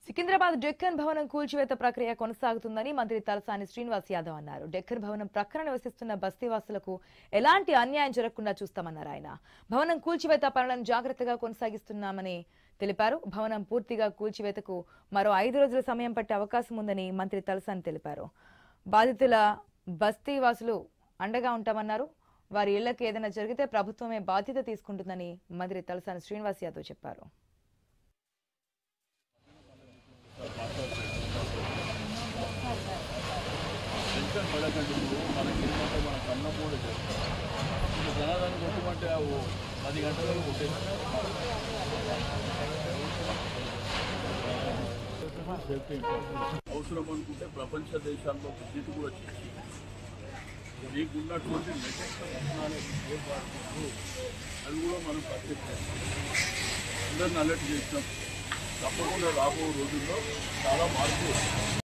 సికింద్రాబాద్ డెక్కన్ భవనం కూల్చివేత ప్రక్రియ కొనసాగుతుందని మంత్రి తలసాని శ్రీనివాస్ యాదవ్ అన్నారు డెక్కన్ భవనం ప్రక్కన నివసిస్తున్న బస్తీవాసులకు ఎలాంటి అన్యాయం జరగకుండా చూస్తామన్నారు ఆయన భవనం కూల్చివేత పనులను జాగ్రత్తగా కొనసాగిస్తున్నామని తెలిపారు భవనం పూర్తిగా కూల్చివేతకు మరో ఐదు రోజుల సమయం పట్టే అవకాశం ఉందని మంత్రి తలసాని తెలిపారు బాధితుల బస్తీవాసులు అండగా ఉంటామన్నారు వారి ఇళ్లకు ఏదైనా జరిగితే ప్రభుత్వమే బాధ్యత తీసుకుంటుందని మంత్రి తలసాని శ్రీనివాస్ యాదవ్ చెప్పారు టెన్షన్ పడకండి ఇప్పుడు మనకి ఏంటంటే మన కన్నం కూడా చేస్తాం ఇప్పుడు జనాదాన్ని కొట్టమంటే అవి పది గంటలకు కొట్టేసి సేఫ్టీ అవసరం అనుకుంటే ప్రపంచ దేశాల్లో విద్యుత్ కూడా చేసి మీకు ఉన్నటువంటి లేటెస్ట్ టెక్నాలజీ ఏ వాడుతుందో అది కూడా మనం పర్చేస్ చేస్తాం అందరిని అలర్ట్ చేసినాం తప్పకుండా రాబో రోజుల్లో చాలా మార్పు వస్తుంది